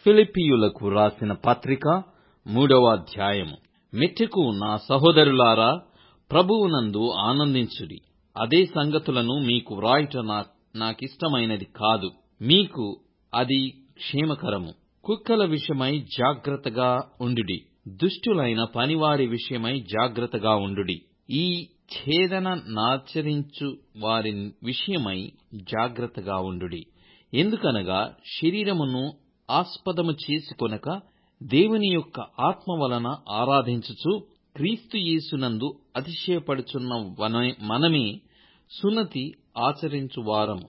ఫిలిప్పీయులకు రాసిన పత్రిక మూడవ అధ్యాయము మెట్టుకు నా సహోదరులారా ప్రభువునందు ఆనందించుడి అదే సంగతులను మీకు వ్రాయుట నాకిష్టమైనది కాదు మీకు అది క్షేమకరము కుక్కల విషయమై జాగ్రత్తగా ఉండుడి దుష్టులైన పనివారి విషయమై జాగ్రత్తగా ఉండుడి ఈ ఛేదన నాచరించు వారి విషయమై జాగ్రత్తగా ఉండుడి ఎందుకనగా శరీరమును ఆస్పదము చేసుకొనక దేవుని యొక్క ఆత్మ వలన ఆరాధించుచు క్రీస్తు యేసునందు అతిశయపడుచున్న మనమే సున్నతి ఆచరించు వారము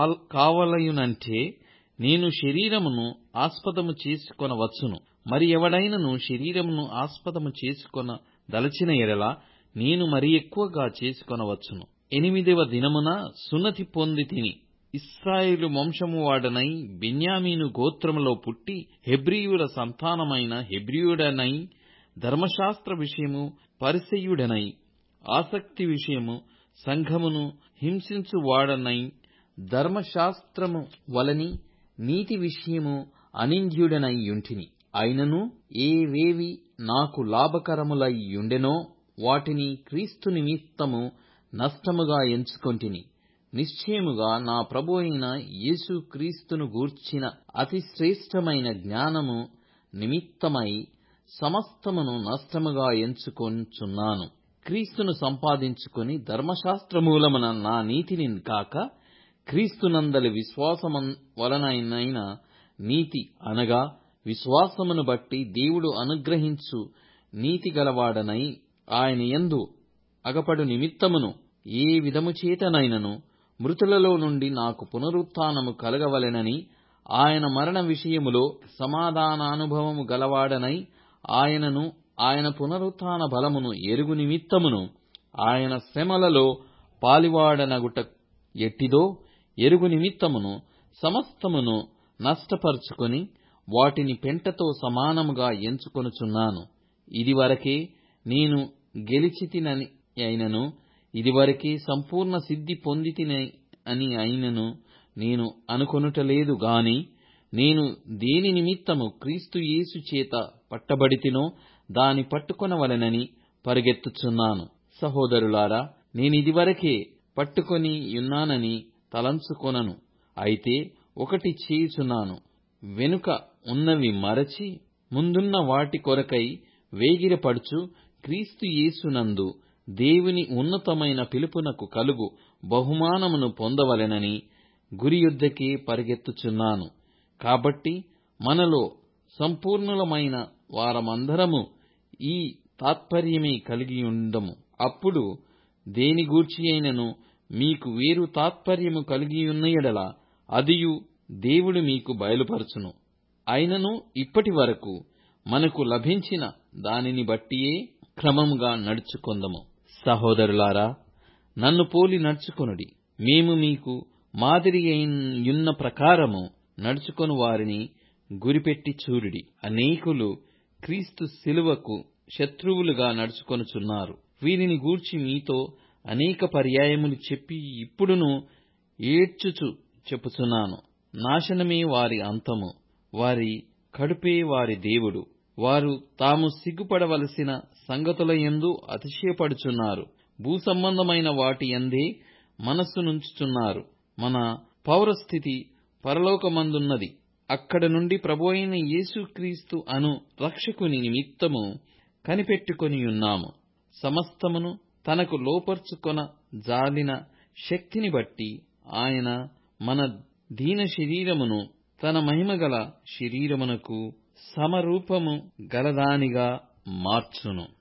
కావలయునంటే నేను శరీరమును ఆస్పదము చేసుకొనవచ్చును మరి ఎవడైనను శరీరమును ఆస్పదము చేసుకొన దలచిన ఎడల నేను మరి ఎక్కువగా చేసుకొనవచ్చును ఎనిమిదవ దినమున సున్నతి పొంది తిని ఇస్రాయేలు వంశము వాడనై బెన్యామీను గోత్రములో పుట్టి హెబ్రీయుల సంతానమైన హెబ్రీయుడనై ధర్మశాస్త్ర విషయము పరిసయ్యుడనై ఆసక్తి విషయము సంఘమును హింసించువాడనై ధర్మశాస్త్రము వలని నీతి విషయము అనింద్యుడనై యుంటిని అయినను ఏవేవి నాకు లాభకరములై యుండెనో వాటిని క్రీస్తు నిమిత్తము నష్టముగా ఎంచుకొంటిని నిశ్చయముగా నా ప్రభువైన యేసు క్రీస్తును గూర్చిన అతి శ్రేష్టమైన జ్ఞానము నిమిత్తమై సమస్తమును నష్టముగా ఎంచుకొనుచున్నాను క్రీస్తును సంపాదించుకొని ధర్మశాస్త్రమూలమున నా నీతిని కాక క్రీస్తునందలి విశ్వాసము వలననైన నీతి అనగా విశ్వాసమును బట్టి దేవుడు అనుగ్రహించు నీతి గలవాడనై ఆయన యందు అగపడు నిమిత్తమును ఏ విధము చేతనైనను మృతులలో నుండి నాకు పునరుత్థానము కలగవలెనని ఆయన మరణ విషయములో సమాధానానుభవము గలవాడనై ఆయనను ఆయన పునరుత్థాన బలమును ఎరుగు నిమిత్తమును ఆయన శ్రమలలో పాలివాడనగుట ఎట్టిదో ఎరుగు నిమిత్తమును సమస్తమును నష్టపరుచుకొని వాటిని పెంటతో సమానముగా ఎంచుకొనుచున్నాను ఇదివరకే నేను గెలిచితినని అయినను ఇదివరకే సంపూర్ణ సిద్ధి పొందితిని అని అయినను నేను అనుకొనుటలేదు గాని నేను దేని నిమిత్తము క్రీస్తు యేసు చేత పట్టబడితినో దాని పట్టుకొనవలెనని పరిగెత్తుచున్నాను సహోదరులారా నేనిదివరకే పట్టుకొని యున్నానని తలంచుకొనను అయితే ఒకటి చేయుచున్నాను వెనుక ఉన్నవి మరచి ముందున్న వాటి కొరకై వేగిరపడుచు క్రీస్తు యేసునందు దేవుని ఉన్నతమైన పిలుపునకు కలుగు బహుమానమును పొందవలెనని గురియుద్దకే పరిగెత్తుచున్నాను కాబట్టి మనలో సంపూర్ణులమైన వారమందరము ఈ తాత్పర్యమే కలిగియుందము అప్పుడు దేని గూర్చియైనను మీకు వేరు తాత్పర్యము కలిగియున్న ఎడల అదియు దేవుడు మీకు బయలుపరచును అయినను ఇప్పటి వరకు మనకు లభించిన దానిని బట్టియే క్రమముగా నడుచుకొందము సహోదరులారా నన్ను పోలి నడుచుకొనుడి మేము మీకు మాదిరి యున్న ప్రకారము నడుచుకొని వారిని గురిపెట్టి చూడుడి అనేకులు క్రీస్తు శిలువకు శత్రువులుగా నడుచుకొనుచున్నారు వీరిని గూర్చి మీతో అనేక పర్యాయములు చెప్పి ఇప్పుడును ఏడ్చుచు చెప్పుచున్నాను నాశనమే వారి అంతము వారి కడుపే వారి దేవుడు వారు తాము సిగ్గుపడవలసిన సంగతుల యందు అతిశయపడుచున్నారు భూసంబంధమైన వాటి యందే మనస్సునుంచుచున్నారు మన పౌరస్థితి పరలోకమందున్నది అక్కడ నుండి ప్రభువైన యేసుక్రీస్తు అను రక్షకుని నిమిత్తము కనిపెట్టుకొనియున్నాము సమస్తమును తనకు లోపర్చుకొన జాలిన శక్తిని బట్టి ఆయన మన దీన శరీరమును తన మహిమగల శరీరమునకు సమరూపము గలదానిగా మార్చును